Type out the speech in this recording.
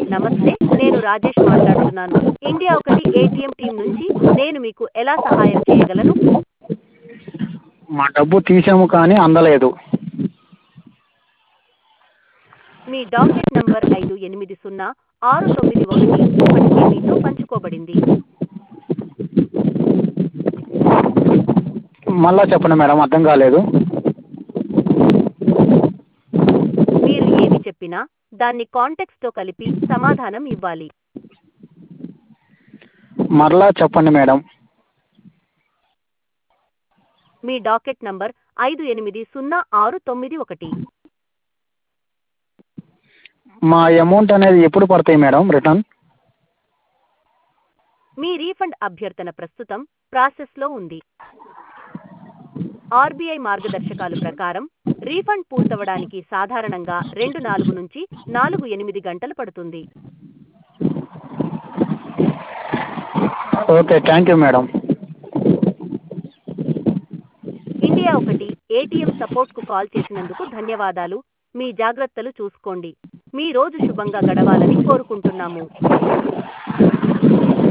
నమస్తే నేను రాజేష్ మాట్లాడుతున్నాను ఇండియా ఒకటి ఏటీఎం టీం నుంచి నేను మీకు ఎలా సహాయం చేయగలను మా డబ్బు తీసాము కానీ అందలేదు మీ డాకెట్ నంబర్ ఐదు ఎనిమిది సున్నా ఆరు తొమ్మిది ఒకటి ఇప్పటికే మీతో పంచుకోబడింది మళ్ళా చెప్పండి మేడం అర్థం కాలేదు మీరు ఏమి చెప్పినా దాన్ని కాంటెక్స్తో కలిపి సమాధానం ఇవ్వాలి మరలా చెప్పండి మేడం మీ డాకెట్ నంబర్ ఐదు ఎనిమిది సున్నా ఆరు తొమ్మిది ఒకటి మా అమౌంట్ అనేది ఎప్పుడు పడతాయి మేడం రిటర్న్ మీ రీఫండ్ అభ్యర్థన ప్రస్తుతం ప్రాసెస్లో ఉంది ఆర్బీఐ మార్గదర్శకాలు ప్రకారం రీఫండ్ పూర్తవడానికి సాధారణంగా రెండు నాలుగు నుంచి నాలుగు ఎనిమిది గంటలు పడుతుంది okay thank you madam India ఒకటి ఏటీఎం సపోర్ట్కు కాల్ చేసినందుకు ధన్యవాదాలు మీ జాగ్రత్తలు చూసుకోండి మీ రోజు శుభంగా గడవాలని కోరుకుంటున్నాము